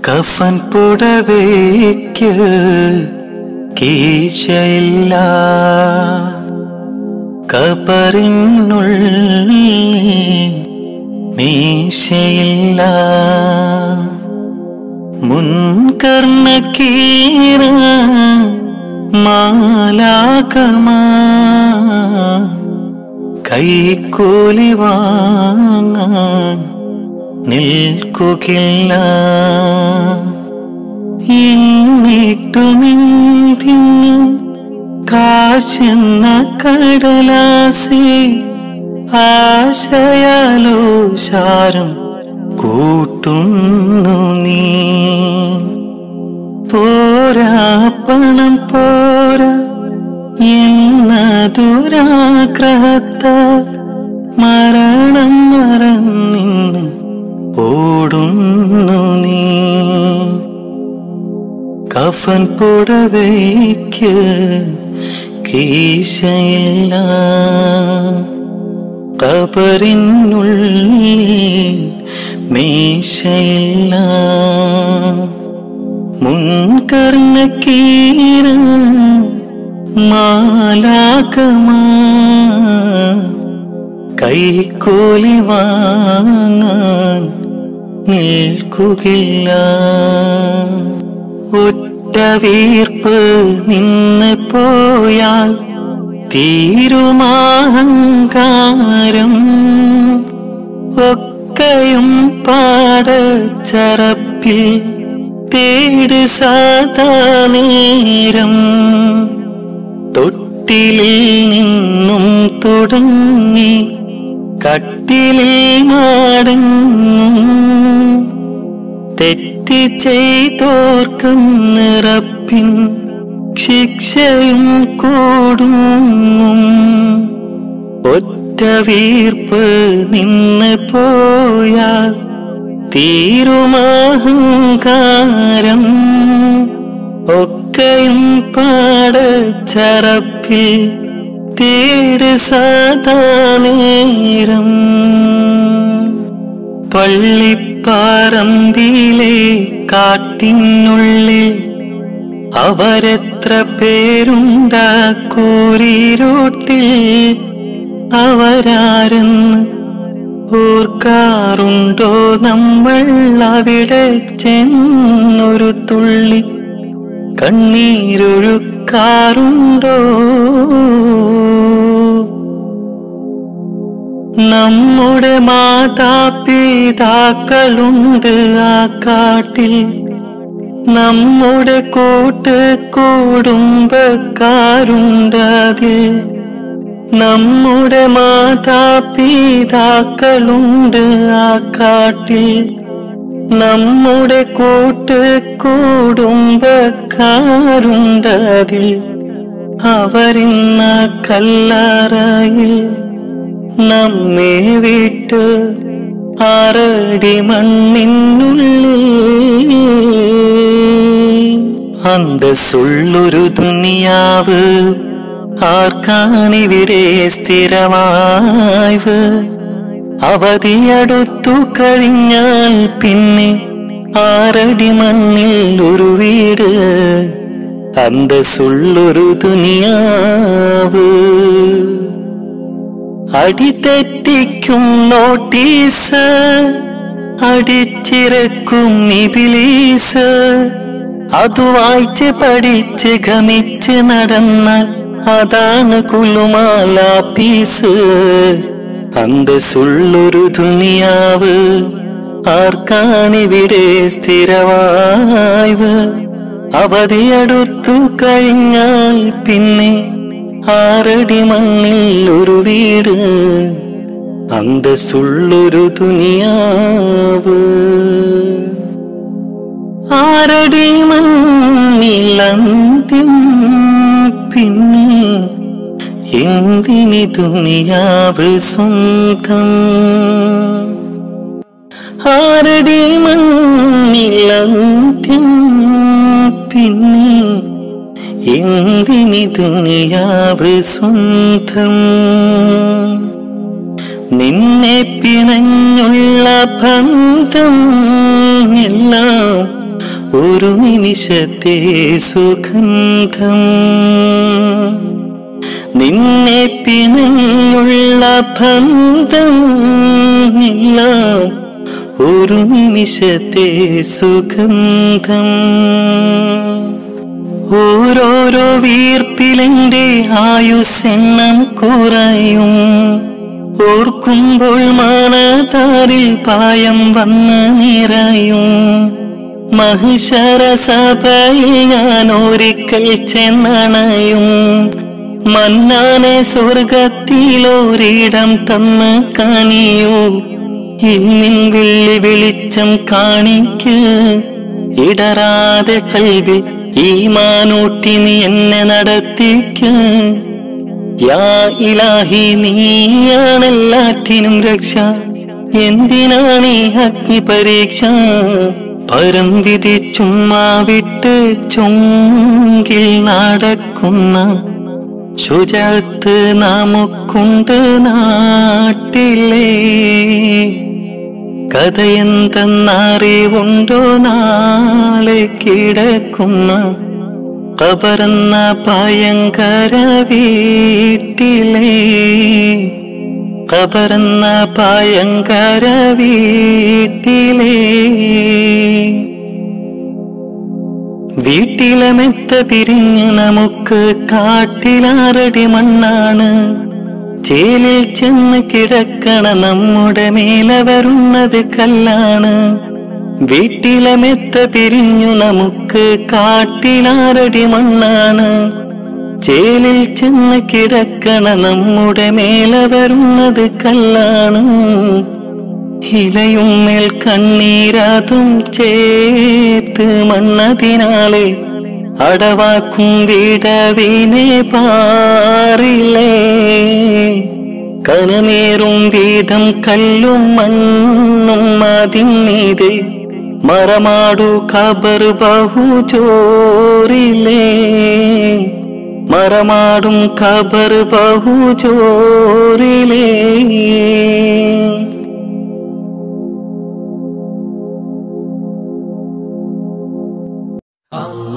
കഫൻ പുടവയ്ക്ക് കീശയില്ല കബറിനുള്ളിൽ മീശയില്ല മുൻകർണക്കീറ മാലാകമാ കൈക്കൂലി വാങ്ങാൻ നിൽക്കുകില്ല എന്നിട്ടുമെന്തിന് കാശെന്ന കടലാസി ആശയാലോ ശാരം കൂട്ടുന്നു നീ പോരാ പണം പോരാ എന്ന ദുരാഗ്രഹത്താൽ മരണം മറന്നിന്ന് ഓടുന്നു നീ കഫൻ പുടവയ്ക്ക് കീശയില്ല കബറിനുള്ളിൽ മീശയില്ല മുൻകർണക്കീര മാലാകമാ കൈക്കൂലി വാങ്ങാൻ നിൽക്കുകില്ല ഒറ്റ വീർപ്പ് നിന്ന് പോയാൽ തീരുമാഹങ്കാരം ഒക്കെയും പാടച്ചറപ്പിൽ തേട് സാധാ നേരം തൊട്ടിലിൽ നിന്നും തുടങ്ങി കട്ടിലിൽ മാടങ്ങും തെറ്റ് ചെയ്തോർക്കും നിറപ്പിൻ ശിക്ഷയും കൂടും ഒറ്റ വീർപ്പ് നിന്ന് പോയാൽ തീരുമാഹങ്കാരം ഒക്കെയും പാടച്ചറപ്പിൽ തേട് സാധാ നേരം പള്ളിപ്പാറമ്പിലെ കാട്ടിനുള്ളിൽ അവരെത്ര പേരുണ്ടാക്കൂരിരോട്ടിൽ അവരാരെന്ന് ഓർക്കാറുണ്ടോ നമ്മൾ അവിടെ ചെന്നൊരു തുള്ളി കണ്ണീരൊഴുക്കാറുണ്ടോ നമ്മുടെ മാതാപിതാക്കളുണ്ട് ആ കാട്ടിൽ നമ്മുടെ കൂട്ട് കുടുംബക്കാരുണ്ട് അതിൽ നമ്മുടെ മാതാപിതാക്കളുണ്ട് ആ കാട്ടിൽ നമ്മുടെ കൂട്ട് കുടുംബക്കാരുണ്ട് അതിൽ അവരിന്ന കല്ലറയിൽ നമ്മെ വിട്ട് ആറടി മണ്ണിനുള്ളിൽ അന്തസ്സുള്ളൊരു ദുനിയാവ് ആർക്കാണിവിടെ സ്ഥിരമായവ് അവധിയടുത്തു കഴിഞ്ഞാൽ പിന്നെ ആറടി മണ്ണിൽ ഒരു വീട് അന്തസ്സുള്ളൊരു ദുനിയാവ് അടിതെറ്റിക്കും നോട്ടീസ് അടിച്ചിറക്കും നിബിലീസ് അതു വായിച്ച് പഠിച്ച് ഗമിച്ച് നടന്നാൽ അതാണ് കുലുമാല പീസ് അന്തസ്സുള്ളൊരു ദുനിയാവ് ആർക്കാണിവിടെ സ്ഥിരവായവ് അവധിയടുത്തു കഴിഞ്ഞാൽ പിന്നെ ആറടി മണ്ണിൽ ഒരു വീട് അന്തസ്സുള്ളൊരു ദുനിയാവ് ആറടി മണ്ണിൽ അന്ത്യം പിന്നെ എന്തിനി ദുനിയാവ് സ്വന്തം ആറടി മണ്ണിൽ അന്ത്യം പിന്നെ എന്തിനി ദുനിയാവ് സ്വന്തം നിന്നെ പിണഞ്ഞുള്ള ബന്ധം എല്ലാം ഒരു നിമിഷത്തെ സുഗന്ധം നിന്നെ പിണങ്ങുള്ള ബന്ധം ഇല്ല ഒരു നിമിഷത്തെ സുഗന്ധം ഓരോരോ വീർപ്പിലെന്റെ ആയുസെണ്ണം കുറയും ഓർക്കുമ്പോൾ മനതാരിൽ പായം വന്ന് നിറയും മഹിഷര സഭയിൽ ഞാൻ ഒരിക്കൽ ചെന്നണയും മന്നാനെ സ്വർഗത്തിലൊരിടം തന്ന് കനിയൂ ഇന്നിൻ വെള്ളി വെളിച്ചം കാണിക്ക് ഇടറാതെ കൽവിൽ ഈ മാനൂട്ടി നീ എന്നെ നടത്തിക്ക് യാ ഇലാഹി നീയാണെല്ലാറ്റിനും രക്ഷ എന്തിനാണ് ഈ അഗ്നി പരീക്ഷ പരം വിധി ചുമ്മാ വിട്ട് ചുങ്കിൽ നടക്കുന്ന ശുചത്ത് നമുക്കുണ്ട് നാട്ടിലേ കഥയെന്തെന്നറിവുണ്ടോ നാളെ കിടക്കുന്ന കബറന്ന ഭയങ്കര വീട്ടിലേ കബറന്ന ഭയങ്കര വീട്ടിലേ വീട്ടിലെ മെത്ത പിരിഞ്ഞ് നമുക്ക് കാട്ടിലാറടി മണ്ണാണ് ചേലിൽ ചെന്ന് കിടക്കണ നമ്മുടെ മേലെ വരുന്നത് കല്ലാണ് വീട്ടിലെ മെത്ത പിരിഞ്ഞു നമുക്ക് കാട്ടിലാറടി മണ്ണാണ് ചേലിൽ ചെന്ന് കിടക്കണ നമ്മുടെ മേലെ വരുന്നത് കല്ലാണ് ഇലയും മേൽ കണ്ണീരാതും ചേർത്ത് മണ്ണതിനാലെ അടവാക്കും വിടവിനെ പാറിലേ കനമേറും വീതം കല്ലും മണ്ണും അതിന്മീതെ മറമാടു ഖബർ ബഹു ചോറിലേ മറമാടും ഖബർ ബഹു ചോറിലേ Allah